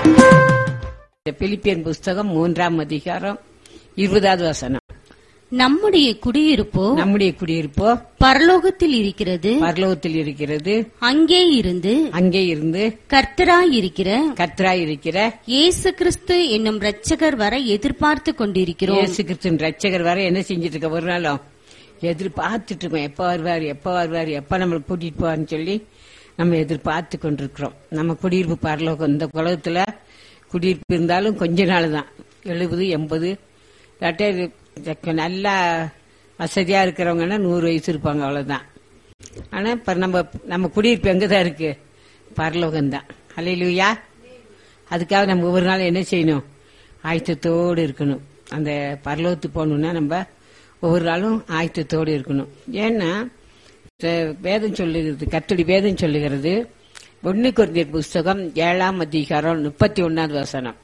இந்த பிலிப்பியன் புஸ்தகம் மூன்றாம் அதிகாரம் இருபதாவது வசனம் நம்முடைய குடியிருப்போ நம்முடைய குடியிருப்போ பரலோகத்தில் இருக்கிறது பரலோகத்தில் இருக்கிறது அங்கே இருந்து அங்கே இருந்து கர்த்தராய் இருக்கிற கர்த்தராய் இருக்கிற இயேசு கிறிஸ்து என்னும் இரட்சகர் வர எதிர்பார்த்து கொண்டிருக்கிறோம் இயேசு கிறிஸ்துவின் ரட்சகர் வர என்ன செஞ்சிட்டு இருக்க ஒரு நாளும் எதிர்பார்த்துட்டு இருக்கோம் எப்ப வருவார் எப்ப வருவார் எப்ப நம்மளை கூட்டிட்டு போவார்னு சொல்லி நம்ம எதிர்பார்த்து கொண்டிருக்கிறோம் நம்ம குடியிருப்பு பரலோகம் இந்த உலகத்துல குடியிருப்பு இருந்தாலும் கொஞ்ச நாள் தான் எழுபது எண்பது இல்லாட்டே இது நல்லா வசதியா இருக்கிறவங்கன்னா நூறு வயசு இருப்பாங்க அவ்வளவுதான் ஆனா இப்ப நம்ம நம்ம குடியிருப்பு எங்கதான் இருக்கு பரலோகம் தான் அலையிலுயா அதுக்காக நம்ம ஒவ்வொரு நாள் என்ன செய்யணும் ஆயத்தத்தோடு இருக்கணும் அந்த பரலோகத்து போகணும்னா நம்ம ஒவ்வொரு நாளும் ஆயத்தத்தோடு இருக்கணும் ஏன்னா இந்த வேதம் சொல்லுகிறது கத்தடி வேதம் சொல்லுகிறது ஒன்னு குறைந்த புஸ்தகம் ஏழாம் அதிகாரம் முப்பத்தி ஒன்னாவது வசனம்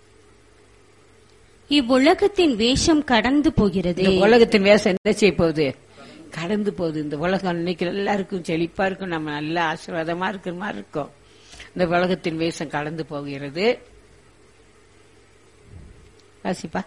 இவ்வுலகத்தின் வேஷம் கடந்து போகிறது இந்த உலகத்தின் வேஷம் என்ன செய்ய போகுது கடந்து போகுது இந்த உலகம் இன்னைக்கு எல்லாருக்கும் செழிப்பா இருக்கும் நம்ம நல்ல ஆசீர்வாதமா இருக்கிற மாதிரி இருக்கும் இந்த உலகத்தின் வேஷம் கடந்து போகிறது வாசிப்பா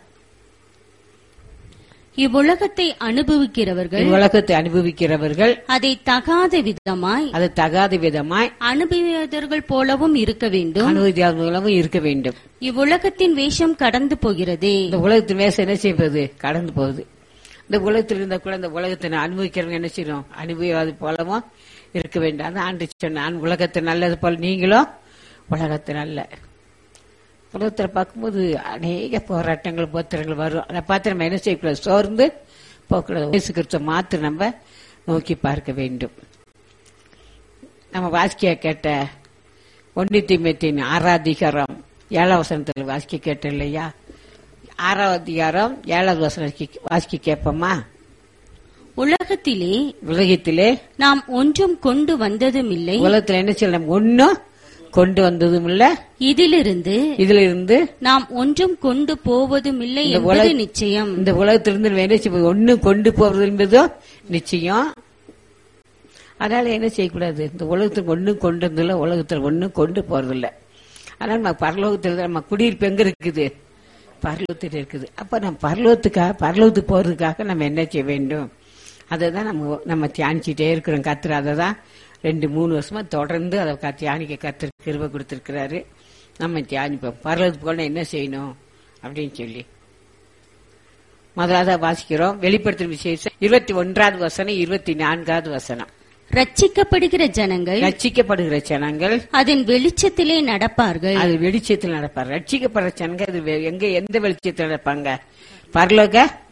இவ்வுலகத்தை அனுபவிக்கிறவர்கள் உலகத்தை அனுபவிக்கிறவர்கள் அதை தகாத விதமாய் அது தகாத விதமாய் அனுபவியதர்கள் போலவும் இருக்க வேண்டும் அனுமதியாளர்களும் இருக்க வேண்டும் இவ்வுலகத்தின் வேஷம் கடந்து போகிறதே இந்த உலகத்தின் வேஷம் என்ன செய்வது கடந்து போகுது இந்த உலகத்தில் இருந்த கூட இந்த உலகத்தை அனுபவிக்கிறவங்க என்ன செய்யணும் அனுபவியாது போலவும் இருக்க வேண்டும் அதான் ஆண்டு சொன்னான் உலகத்தை நல்லது போல நீங்களும் உலகத்தை நல்ல உலகத்தில் பார்க்கும்போது அநேக போராட்டங்கள் போத்திரங்கள் வரும் அதை பார்த்து நம்ம என்ன செய்யக்கூடாது சோர்ந்து போகக்கூடாது இயேசு கிறிஸ்துவ மாத்திரம் நம்ம நோக்கி பார்க்க வேண்டும் நம்ம வாசிக்க கேட்ட ஒன்னித்தி மெத்தின் ஆறாதிகாரம் ஏழாம் வசனத்தில் வாசிக்க கேட்டோம் இல்லையா ஆறாவது அதிகாரம் ஏழாவது வசனம் வாசிக்க கேட்போமா உலகத்திலே உலகத்திலே நாம் ஒன்றும் கொண்டு வந்ததும் இல்லை உலகத்துல என்ன செய்யலாம் ஒன்னும் கொண்டு வந்ததும் இல்ல இதிலிருந்து இதுல இருந்து நாம் ஒன்றும் கொண்டு போவதும் இல்லை இந்த என்பது உலக- நிச்சயம் இந்த உலகத்திலிருந்து நம்ம என்ன செய்வது ஒண்ணு கொண்டு போறது என்பதும் நிச்சயம் அதனால என்ன செய்யக்கூடாது இந்த உலகத்துக்கு ஒண்ணும் கொண்டு வந்ததில்ல உலகத்துல ஒண்ணும் கொண்டு போறதில்ல அதனால நம்ம பரலோகத்துல நம்ம குடியிருப்பு எங்க இருக்குது பரலோகத்தில் இருக்குது அப்ப நம்ம பரலோகத்துக்காக பரலோகத்துக்கு போறதுக்காக நம்ம என்ன செய்ய வேண்டும் அதை தான் நம்ம நம்ம தியானிச்சுட்டே இருக்கிறோம் கத்துற அதை தான் ரெண்டு மூணு வருஷமா தொடர்ந்து அதை க- தியானிக்க கத்து கிருப கொடுத்துருக்கிறாரு நம்ம தியானிப்போம் பரலோகத்துக்கு போனா என்ன செய்யணும் அப்படின்னு சொல்லி முதலாவது வாசிக்கிறோம் வெளிப்படுத்தும் விசேஷம் இருபத்தி ஒன்றாவது வசனம் இருபத்தி நான்காவது வசனம் ரட்சிக்கப்படுகிற ஜனங்கள் ரட்சிக்கப்படுகிற ஜனங்கள் அதன் வெளிச்சத்திலே நடப்பார்கள் அது வெளிச்சத்தில் நடப்பார் ரட்சிக்கப்படுற ஜனங்கள் அது வெ- எங்க எந்த வெளிச்சத்தில் நடப்பாங்க பரலோக